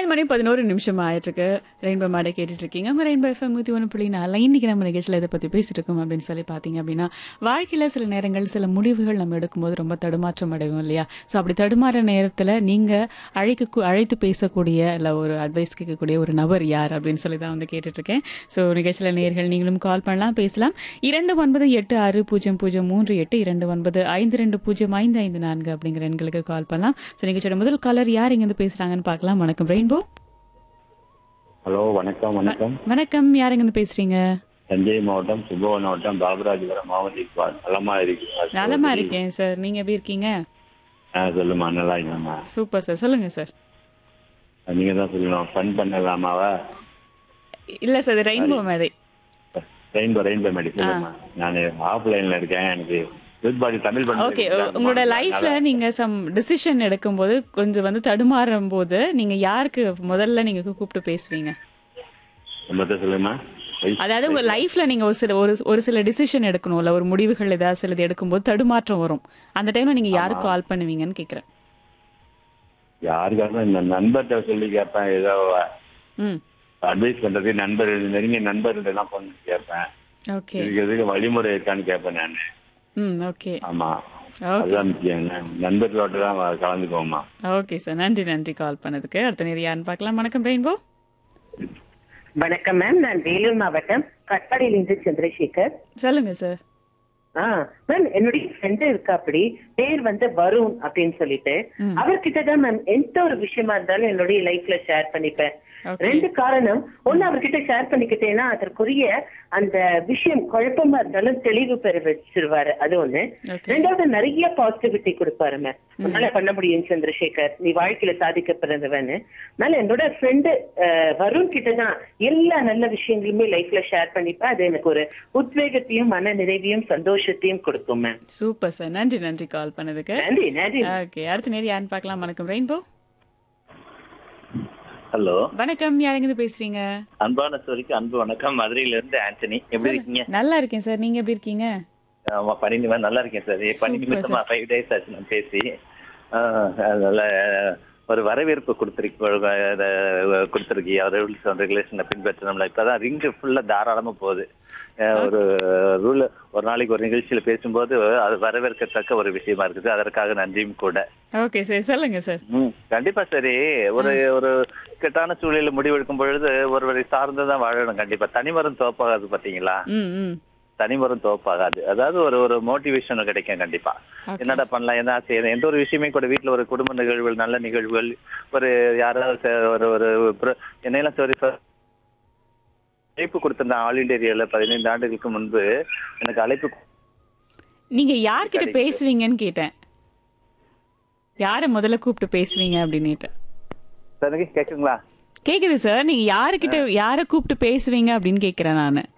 மணி பதினோரு நிமிஷம் ஆயிட்டிருக்கு ரெயின்போ மாடை கேட்டுட்டு இருக்கீங்க உங்க ரெயின்போ எஃப்எம் நூற்றி ஒன்று புள்ளி நாலு இன்னைக்கு நம்ம நிகழ்ச்சியில் இதை பற்றி பேசிட்டு இருக்கோம் அப்படின்னு சொல்லி பார்த்தீங்க அப்படின்னா வாழ்க்கையில் சில நேரங்கள் சில முடிவுகள் நம்ம எடுக்கும்போது ரொம்ப தடுமாற்றம் அடைவோம் இல்லையா ஸோ அப்படி தடுமாற நேரத்தில் நீங்கள் அழைக்க அழைத்து பேசக்கூடிய இல்லை ஒரு அட்வைஸ் கேட்கக்கூடிய ஒரு நபர் யார் அப்படின்னு சொல்லி தான் வந்து கேட்டுட்டு இருக்கேன் ஸோ நிகழ்ச்சியில் நேர்கள் நீங்களும் கால் பண்ணலாம் பேசலாம் இரண்டு ஒன்பது எட்டு ஆறு பூஜ்ஜியம் பூஜ்ஜியம் மூன்று எட்டு இரண்டு ஒன்பது ஐந்து ரெண்டு பூஜ்ஜியம் ஐந்து ஐந்து நான்கு அப்படிங்கிற எண்களுக்கு கால் பண்ணலாம் ஸோ நிகழ்ச்சியோட முதல் காலர் யார் இங்கேருந்து பேசுகிறாங்கன்னு பார்க்கலாம் வணக்கம் ரெயின்போ ஹலோ வணக்கம் வணக்கம் வணக்கம் யார் இங்கேருந்து பேசுறீங்க தஞ்சை மாவட்டம் சுப்பவன் மாவட்டம் பாபராஜபுரம் மாவட்ட இக்பால் நலமா இருக்கு நலமா இருக்கேன் சார் நீங்க எப்படி இருக்கீங்க ஆ சொல்லுமா நல்லா இருக்கேம்மா சூப்பர் சார் சொல்லுங்க சார் நீங்க தான் சொல்லணும் ஃபன் பண்ணலாமாவா இல்ல சார் ரெயின்போ மேடை ரெயின்போ ரெயின்போ மேடி சொல்லுமா நான் ஆஃப்லைன்ல இருக்கேன் எனக்கு குட் பாடி தமிழ் பண்ண ஓகே உங்களோட லைஃப்ல நீங்க சம் டிசிஷன் எடுக்கும்போது கொஞ்சம் வந்து தடுமாறும் போது நீங்க யாருக்கு முதல்ல நீங்க கூப்பிட்டு பேசுவீங்க மொத்தம் சொல்லுமா அதாவது உங்க லைஃப்ல நீங்க ஒரு சில ஒரு ஒரு சில டிசிஷன் எடுக்கணும்ல ஒரு முடிவுகள் ஏதாவது சிலது எடுக்கும்போது தடுமாற்றம் வரும் அந்த டைம்ல நீங்க யாருக்கு கால் பண்ணுவீங்கன்னு கேக்குறேன் யாருக்காக இந்த நண்பர்கிட்ட சொல்லி கேட்பேன் ஏதோ ம் அட்வைஸ் பண்றது நண்பர் நெருங்கிய நண்பர்கிட்ட எல்லாம் பண்ணி கேட்பேன் ஓகே இதுக்கு எதுக்கு வழிமுறை இருக்கான்னு கேட்பேன் நான் ம் ஓகே ஆமா ஓகே அதுதான் முக்கியம் நண்பர்களோட தான் கலந்துக்கோமா ஓகே சார் நன்றி நன்றி கால் பண்ணதுக்கு அடுத்த நேரம் யாருன்னு பார்க்கலாம் வணக்கம் ரெயின்போ வணக்கம் மேம் நான் வேலூர் மாவட்டம் கட்பாடியிலிருந்து சந்திரசேகர் சொல்லுங்க சார் ஆ மேம் என்னுடைய ஃப்ரெண்டு இருக்கா அப்படி பேர் வந்து வருண் அப்படின்னு சொல்லிட்டு அவர்கிட்ட தான் மேம் எந்த ஒரு விஷயமா இருந்தாலும் என்னுடைய லைஃப்ல ஷேர் பண்ணிப்பேன் Okay. ரெண்டு காரணம் ஒண்ணு அவர்கிட்ட ஷேர் பண்ணிக்கிட்டேன்னா அதற்குரிய அந்த விஷயம் குழப்பமா இருந்தாலும் தெளிவு பெற வச்சிருவாரு அது ஒண்ணு Okay. ரெண்டாவது நிறைய பாசிட்டிவிட்டி கொடுப்பாரு மேம் உன்னால பண்ண முடியும் சந்திரசேகர் நீ வாழ்க்கையில சாதிக்க பிறந்தவன்னு அதனால என்னோட ஃப்ரெண்டு வருண் கிட்ட தான் எல்லா நல்ல விஷயங்களுமே லைஃப்ல ஷேர் பண்ணிப்பேன் அது எனக்கு ஒரு உத்வேகத்தையும் மன நிறைவையும் சந்தோஷத்தையும் கொடுக்கும் மேம் சூப்பர் சார் நன்றி நன்றி கால் பண்ணதுக்கு நன்றி நன்றி ஓகே அடுத்த நேரம் யாருன்னு பார்க்கலாம் வணக்கம் ரெயின்போ ஹலோ வணக்கம் யாருங்க பேசுறீங்க அன்பான சோரிக்கு அன்பு வணக்கம் மதுரையில இருந்து ஆண்டனி எப்படி இருக்கீங்க நல்லா இருக்கேன் சார் நீங்க எப்படி இருக்கீங்க ஆமா பணி நிமித்தம் நல்லா இருக்கேன் சார் பணி Super, நிமித்தமா ஃபைவ் டேஸ் ஆச்சு நான் பேசி ஆஹ், அதனால ஒரு வரவேற்பு கொடுத்துருக்கு கொடுத்துருக்கீங்க ரூல்ஸ் அண்ட் ரெகுலேஷனை பின்பற்றணும்ல இப்பதான் ரிங்கு ஃபுல்லா தாராளமா போகுது ஆஹ், ஒரு ரூல் ஒரு நாளைக்கு ஒரு நிகழ்ச்சியில பேசும்போது அது வரவேற்கத்தக்க ஒரு விஷயமா இருக்குது அதற்காக நன்றியும் கூட ஓகே சார் சொல்லுங்க சார் ம் கண்டிப்பா சரி ஒரு ஒரு இக்கட்டான சூழலில் முடிவெடுக்கும் பொழுது ஒருவரை சார்ந்துதான் வாழணும் கண்டிப்பா தனிமரம் தோப்பாகாது பாத்தீங்களா ம் ம் தனிமரம் தோப்பாகாது அதாவது ஒரு ஒரு மோட்டிவேஷன் கிடைக்கும் கண்டிப்பா Okay. என்னடா பண்ணலாம் என்ன செய்யணும் எந்த ஒரு விஷயமே கூட வீட்டுல ஒரு குடும்ப நிகழ்வுகள் நல்ல நிகழ்வுகள் ஒரு யாராவது ச- ஒரு ஒரு pro- என்னெல்லாம் சாரி அழைப்பு கொடுத்திருந்தேன் ஆல் இண்டியா ரேடியோல பதினைந்து ஆண்டுகளுக்கு முன்பு எனக்கு அழைப்பு நீங்க யார்கிட்ட பேசுவீங்கன்னு கேட்டேன் யாரை முதல்ல கூப்பிட்டு பேசுவீங்க அப்படின்னுட்டு எனக்கு கேக்குங்களா கேக்குது சார் நீங்க யாருக்கிட்ட யாரை கூப்பிட்டு பேசுவீங்க அப்படின்னு கேக்குறேன் நானு